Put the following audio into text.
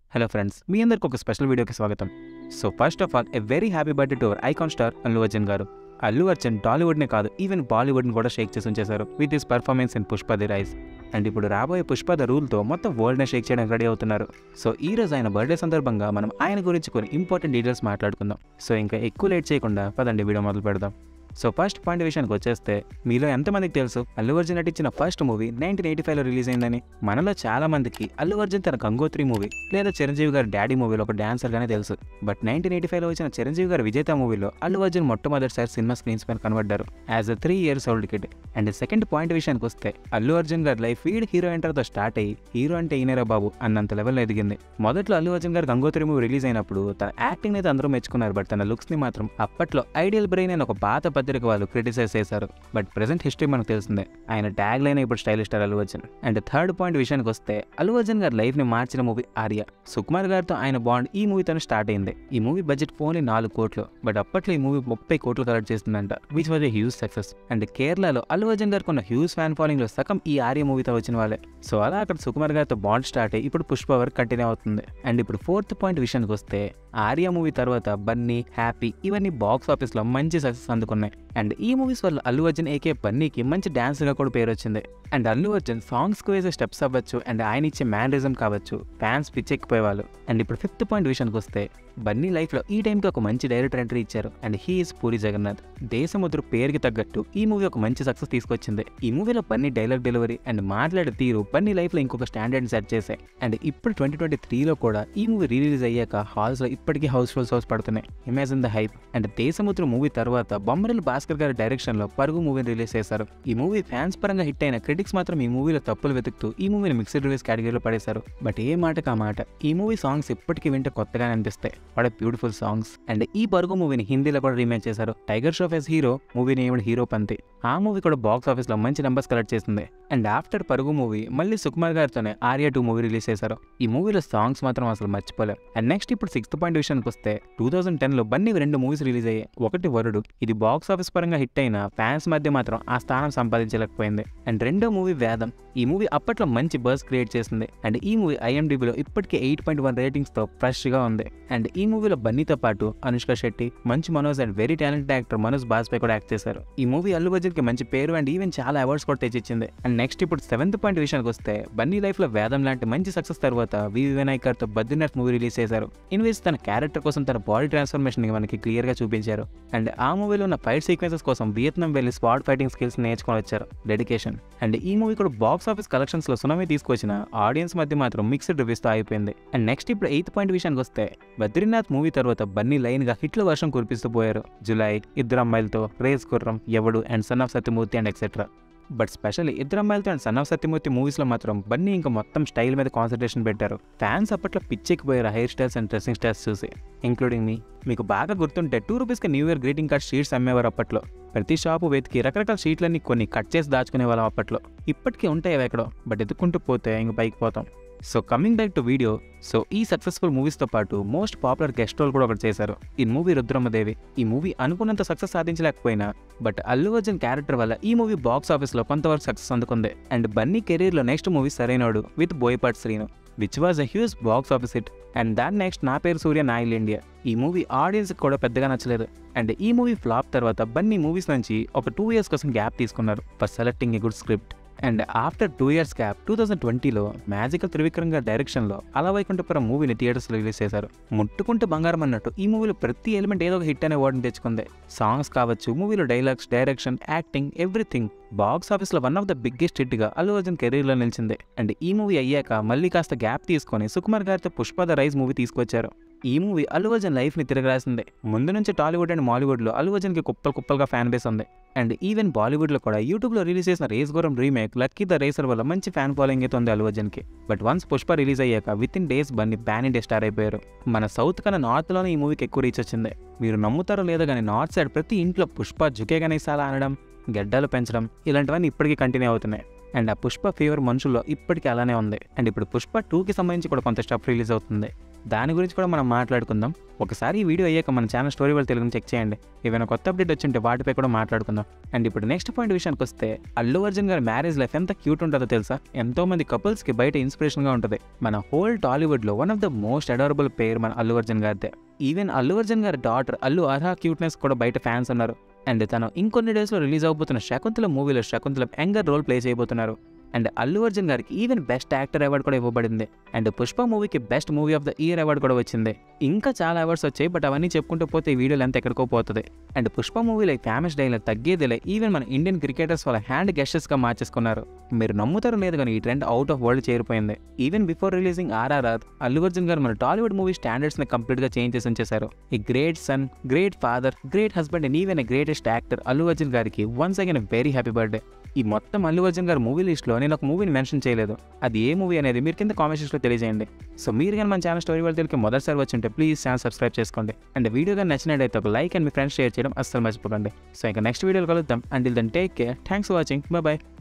hello friends మీ అందరికి ఒక special వీడియోకి స్వాగతం so first of all a very happy birthday to our icon star Allu Arjun garu Allu Arjun టాలీవుడ్నే కాదు ఈవెన్ బాలీవుడ్ని కూడా షేక్ చేసి ఉంచేశారు with this performance in Pushpa the rise and ఇప్పుడు రాబోయే పుష్ప ద రూల్తో మొత్తం వరల్డ్నే షేక్ చేయడానికి రెడీ అవుతున్నారు సో ఈ రోజు ఆయన బర్త్డే సందర్భంగా మనం ఆయన గురించి కొన్ని ఇంపార్టెంట్ డీటెయిల్స్ మాట్లాడుకుందాం సో ఇంకా ఎక్కువ లేట్ చేయకుండా పదండి వీడియో మొదలు పెడదాం సో ఫస్ట్ పాయింట్ విషయానికి వచ్చేస్తే మీలో ఎంతమందికి తెలుసు అల్లు అర్జున్ నటించిన ఫస్ట్ మూవీ నైన్టీన్ ఎయిటీ ఫైవ్లో రిలీజ్ అయిందని మనలో చాలా మందికి అల్లు అర్జున్ తన గంగోత్రి మూవీ లేదా చిరంజీవి గారి డాడీ మూవీలో ఒక డాన్సర్గానే తెలుసు బట్ నైన్టీన్ ఎయిటీ ఫైవ్లో వచ్చిన చిరంజీవి గారి విజేత మూవీలో అల్లు అర్జున్ మొట్టమొదటిసారి సినిమా స్క్రీన్స్ పైన కనబడ్డారు as a three years old kid and second point విషయానికి వస్తే అల్లు అర్జున్ గారి లైఫ్ వీడ్ హీరో ఎంటర్తో స్టార్ట్ అయ్యి హీరో అంటే ఈయనరా బాబు అన్నంత లెవెల్లో ఎదిగింది మొదట్లో అల్లు అర్జున్ గారు గంగోత్రి మూవీ రిలీజ్ అయినప్పుడు తన యాక్టింగ్ అయితే అందరూ మెచ్చుకున్నారు బట్ తన లుక్స్ ని మాత్రం అప్పట్లో ఐడియల్ బ్రెయిన్ అని ఒక పాత పత్రిక వాళ్ళు క్రిటిసైజ్ చేశారు బట్ ప్రెసెంట్ హిస్టరీ మనకు తెలిసిందే ఆయన ట్యాగ్ లైన్ ఇప్పుడు stylish star Allu Arjun and third point విషయానికి వస్తే అల్లు అర్జున్ గారి లైఫ్ ని మార్చిన మూవీ ఆర్య సుకుమార్ గారితో ఆయన బాండ్ ఈ మూవీతో స్టార్ట్ అయింది ఈ మూవీ బడ్జెట్ ఓన్లీ నాలుగు కోట్లు బట్ అప్పట్లో ఈ మూవీ ముప్పై కోట్లు కలెక్ట్ చేస్తుందంట which was a huge success and కేరళలో అల్లు అర్జున్ గారికి ఉన్న హ్యూజ్ ఫ్యాన్ ఫాలోయింగ్ లో సగం ఈ ఆర్య మూవీతో వచ్చిన వాళ్ళే సో అలా అక్కడ సుకుమార్ గారితో బాండ్ స్టార్ట్ అయ్యి ఇప్పుడు పుష్ప వర్క్ కంటిన్యూ అవుతుంది అండ్ ఇప్పుడు ఫోర్త్ పాయింట్ విషయానికి వస్తే ఆర్య మూవీ తర్వాత బన్నీ హ్యాపీ ఇవన్నీ బాక్స్ ఆఫీస్ లో మంచి సక్సెస్ అందుకున్నాయి అండ్ ఈ మూవీస్ వల్ల అల్లు అర్జున్ ఏకే బన్నీకి మంచి డాన్స్ గా కూడా పేరు వచ్చింది అండ్ అల్లు అర్జున్ సాంగ్స్ కు వేసే స్టెప్స్ అవ్వచ్చు అండ్ ఆయన ఇచ్చే మ్యానరిజం కావచ్చు ఫ్యాన్స్ పిచ్చెక్కిపోయేవాళ్ళు అండ్ ఇప్పుడు ఫిఫ్త్ పాయింట్ విషయానికి వస్తే బన్నీ లైఫ్ లో ఈ టైంకి ఒక మంచి డైరెక్టర్ ఎంట్రీ ఇచ్చారు అండ్ హీఈస్ పూరి జగన్నాథ్ దేశముద్రు పేరుకి తగ్గట్టు ఈ మూవీ ఒక మంచి సక్సెస్ తీసుకొచ్చింది ఈ మూవీలో బన్నీ డైలాగ్ డెలివరీ అండ్ మాట్లాడే తీరు బన్నీ లైఫ్ లో ఇంకొక స్టాండర్డ్ సెట్ చేశాయి అండ్ ఇప్పుడు ట్వంటీ ట్వంటీ త్రీలో కూడా ఈ మూవీ రిలీజ్ అయ్యాక హాల్స్ లో ఇప్పటికీ హౌస్ ఫుల్ షోస్ పడుతున్నాయి imagine the hype and Desamuduru movie తర్వాత బొమ్మరిల్ భాస్కర్ గారి డైరెక్షన్ లో పరుగు మూవీని రిలీజ్ చేశారు ఈ మూవీ ఫ్యాన్స్ పరంగా హిట్ అయిన క్రిటిక్స్ మాత్రం ఈ మూవీలో తప్పులు వెతుకుతూ ఈ మూవీని మిక్స్డ్ రిలీజ్ కేటగిరీలో పడేశారు బట్ ఏ మాటకు ఆ మాట ఈ మూవీ సాంగ్స్ ఇప్పటికీ వింటే కొత్తగానే అనిపిస్తాయి వాడే బ్యూటిఫుల్ సాంగ్స్ అండ్ ఈ పరుగు మూవీని హిందీలో కూడా రీమేక్ చేశారు టైగర్ షాఫ్ ఎస్ హీరో మూవీని ఏమిటి హీరో పంతి ఆ మూవీ కూడా బాక్స్ ఆఫీస్ లో మంచి నెంబర్స్ కలెక్ట్ చేసింది అండ్ ఆఫ్టర్ పరుగు మూవీ మళ్ళీ సుకుమార్ గారితోనే ఆర్య టూ మూవీ రిలీజ్ చేశారు ఈ మూవీలో సాంగ్స్ మాత్రం అసలు మర్చిపోలేం అండ్ నెక్స్ట్ ఇప్పుడు సిక్స్త్ పాయింట్ విషయానికి వస్తే టూ థౌసండ్ టెన్ లో బన్నీ రెండు మూవీస్ రిలీజ్ అయ్యాయి ఒకటి వరుడు ఇది బాక్స్ ఆఫీస్ పరంగా హిట్ అయిన ఫ్యాన్స్ మధ్య మాత్రం ఆ స్థానం సంపాదించలేకపోయింది అండ్ రెండో మూవీ వేదం ఈ మూవీ అప్పట్లో మంచి బర్స్ క్రియేట్ చేసింది అండ్ ఈ మూవీ ఐఎండిబిలో ఇప్పటికే ఎయిట్ పాయింట్ వన్ రేటింగ్స్ తో ఫ్రెష్ గా ఉంది అండ్ ఈ మూవీలో బన్నీతో పాటు అనుష్క శెట్టి మంచి Manoj and very talented actor Manoj Bajpayee కూడా యాక్ట్ చేశారు ఈ మూవీ అల్లు అర్జున్ కి మంచి పేరు అండ్ ఈవెన్ చాలా అవార్డ్స్ కూడా తెచ్చిచ్చింది అండ్ నెక్స్ట్ ఇప్పుడు సెవెంత్ పాయింట్ విషయానికి వస్తే బన్నీ లైఫ్ లో వేదం లాంటి మంచి సక్సెస్ తర్వాత వివి వినాయక్ గారితో బద్రీనాథ్ మూవీ రిలీజ్ చేశారు ఇన్వేస్ తన క్యారెక్టర్ కోసం తన బాడీ ట్రాన్స్ఫర్మేషన్ ని మనకి క్లియర్ గా చూపించారు అండ్ ఆ మూవీలో ఉన్న ఫైట్ సీక్వెన్సెస్ కోసం వియత్నాం వెళ్లి స్పాట్ ఫైటింగ్ స్కిల్స్ నేర్చుకొని వచ్చారు డెడికేషన్ అండ్ ఈ మూవీ కూడా బాక్స్ ఆఫీస్ కలెక్షన్స్ లో సునామీ తీసుకొచ్చిన ఆడియన్స్ మధ్య మాత్రం మిక్స్డ్ రివ్యూస్ తో అయిపోయింది అండ్ నెక్స్ట్ ఇప్పుడు ఎయిత్ పాయింట్ విషయానికి వస్తే బద్రీనాథ్ మూవీ తర్వాత బన్నీ లైన్ గా హిట్ల వర్షం కురిపిస్తూ పోయారు జులై ఇద్దరు అమ్మాయిలతో race Gurram Yevadu and son of Satyamurthy and etcetera but specially ఇద్దరు అమ్మాయిలతో అండ్ సన్ ఆఫ్ సత్యమూర్తి మూవీస్లో మాత్రం బన్నీ ఇంకా మొత్తం స్టైల్ మీద కాన్సన్ట్రేషన్ పెట్టారు ఫ్యాన్స్ అప్పట్లో పిచ్చెక్కిపోయారు hair styles and dressing styles చూసి ఇంక్లూడింగ్ మీ మీకు బాగా గుర్తుంటే టూ రూపీస్కి new year greeting card sheets అమ్మేవారు అప్పట్లో ప్రతి షాపు వెతికి రకరకాల షీట్లన్నీ కొన్ని కట్ చేసి దాచుకునే వాళ్ళం అప్పట్లో ఇప్పటికీ ఉంటాయి అవి ఎక్కడో బట్ ఎత్తుకుంటూ పోతే ఇంక పైకి పోతాం so coming back to video so ఈ సక్సెస్ఫుల్ మూవీస్తో పాటు మోస్ట్ పాపులర్ గెస్ట్ రోల్ కూడా ఒకటి చేశారు ఈ మూవీ రుద్రమ్మదేవి ఈ మూవీ అనుకున్నంత సక్సెస్ సాధించలేకపోయినా బట్ అల్లు అర్జున్ క్యారెక్టర్ వల్ల ఈ మూవీ బాక్స్ ఆఫీస్లో కొంతవరకు సక్సెస్ అందుకుంది అండ్ బన్నీ కెరీర్లో next movie Sarrainodu with Boyapati Srinu which was a huge box office hit and దాని నెక్స్ట్ నా పేరు సూర్య నా ఇల్ ఇండియా ఈ మూవీ ఆడియన్స్ కూడా పెద్దగా నచ్చలేదు అండ్ ఈ మూవీ ఫ్లాప్ తర్వాత బన్నీ మూవీస్ నుంచి ఒక టూ ఇయర్స్ కోసం గ్యాప్ తీసుకున్నారు for selecting a good script and after two years gap two thousand ట్వంటీలో మ్యాజికల్ త్రివిక్రమ్ గారి డైరెక్షన్లో అలా వైకుంఠపురం మూవీని థియేటర్స్లో రిలీజ్ చేశారు ముట్టుకుంటే బంగారం అన్నట్టు ఈ మూవీలో ప్రతి ఎలిమెంట్ ఏదో ఒక హిట్ అనే వర్డ్ని తెచ్చుకుంది సాంగ్స్ కావచ్చు మూవీలో dialogues direction acting everything box ఆఫీస్లో వన్ ఆఫ్ ద బిగ్గెస్ట్ హిట్గా అల్లు అర్జున్ కెరీర్లో నిలిచింది అండ్ ఈ మూవీ అయ్యాక మళ్ళీ కాస్త గ్యాప్ తీసుకొని సుకుమార్ గారితో పుష్ప ద రైజ్ మూవీ తీసుకొచ్చారు ఈ మూవీ అల్లు అర్జున్ లైఫ్ని తిరగరాసింది ముందు నుంచి టాలీవుడ్ అండ్ మాలీవుడ్లో అల్లు అర్జున్కి కుప్పలు కుప్పలుగా ఫ్యాన్ బేస్ ఉంది అండ్ ఈవెన్ బాలీవుడ్లో కూడా యూట్యూబ్లో రిలీజ్ చేసిన రేస్ గోరం రీమేక్ లక్కీ ద రేసర్ వల్ల మంచి ఫ్యాన్ ఫాలోయింగ్ అయితే ఉంది అల్లు అర్జున్కి బట్ వన్స్ పుష్ప రిలీజ్ అయ్యాక within days Bunny pan India star అయిపోయారు మన సౌత్ కన్నా నార్త్లోనే ఈ మూవీకి ఎక్కువ రీచ్ వచ్చింది మీరు నమ్ముతారో లేదో కానీ నార్త్ సైడ్ ప్రతి ఇంట్లో పుష్ప జుకే గణేశాల అనడం గెడ్డలు పెంచడం ఇలాంటివన్నీ ఇప్పటికీ కంటిన్యూ అవుతున్నాయి అండ్ ఆ పుష్ప ఫీవర్ మనుషుల్లో ఇప్పటికీ అలానే ఉంది అండ్ ఇప్పుడు పుష్ప టూకి సంబంధించి కూడా కొంత స్టఫ్ రిలీజ్ అవుతుంది దాని గురించి కూడా మనం మాట్లాడుకుందాం ఒకసారి ఈ వీడియో అయ్యాక మన ఛానల్ స్టోరీ వాళ్ళు తెలుగుని చెక్ చేయండి ఏమైనా కొత్త అప్డేట్ వచ్చింటే వాటిపై కూడా మాట్లాడుకుందాం అండ్ ఇప్పుడు నెక్స్ట్ పాయింట్ విషయానికి వస్తే అల్లు అర్జున్ గారి మ్యారేజ్ లైఫ్ ఎంత క్యూట్ ఉంటుందో తెలుసా ఎంతో మంది కపుల్స్కి బయట ఇన్స్పిరేషన్గా ఉంటుంది మన హోల్ టాలీవుడ్లో one of the most adorable పేరు మన అల్లు అర్జున్ గారిదే ఈవెన్ అల్లు అర్జున్ గారి డాటర్ అల్లు అర్హా క్యూట్నెస్ కూడా బయట ఫ్యాన్స్ ఉన్నారు అండ్ తను ఇంకొన్ని డేస్లో రిలీజ్ అవబోతున్న శకుంతల మూవీలో శకుంతల యంగర్ రోల్ ప్లే చేయబోతున్నారు అండ్ అల్లు అర్జున్ గారికి ఈవెన్ బెస్ట్ యాక్టర్ అవార్డు కూడా ఇవ్వబడింది అండ్ పుష్ప మూవీకి best movie of the year award కూడా వచ్చింది ఇంకా చాలా అవార్డ్స్ వచ్చాయి బట్ అవన్నీ చెప్పుకుంటూ పోతే ఈ వీడియోలు ఎంత ఎక్కడికో పోతుంది అండ్ పుష్ప మూవీలో ఫేమస్ డైలాగ్ తగ్గేదిలే ఈవెన్ మన ఇండియన్ క్రికెటర్స్ వాళ్ళ హ్యాండ్ గెస్టర్స్గా మార్చేసుకున్నారు మీరు నమ్ముతారో లేదు కానీ ఈ ట్రెండ్ అవుట్ ఆఫ్ వరల్డ్ చేరిపోయింది even before releasing RRR Allu Arjun garu మన టాలీవుడ్ మూవీ స్టాండర్డ్స్ని కంప్లీట్గా చేంజ్ చేసి ఉంచేశారు ఈ great son great father great husband and even greatest actor Allu Arjun గారికి once again very happy birthday ఈ మొత్తం అల్లు అర్జున్ గారి మూవీ లిస్ట్లో నేను ఒక మూవీని మెన్షన్ చేయలేదు అది ఏ మూవీ అనేది మీరు కింద కామెంట్స్లో తెలియజేయండి సో మీరు కానీ మన ఛానల్ స్టోరీ వాళ్ళు తెలికి మొదటిసారి వచ్చి ఉంటే ప్లీజ్ ఛానల్ సబ్స్క్రైబ్ చేసుకోండి అండ్ వీడియో కానీ నచ్చినట్టయితే ఒక లైక్ అండ్ మీ ఫ్రెండ్స్ షేర్ చేయడం అస్సలు మర్చిపోకండి సో ఇంకా నెక్స్ట్ వీడియోలో కలుద్దాం and then take care thanks for watching bye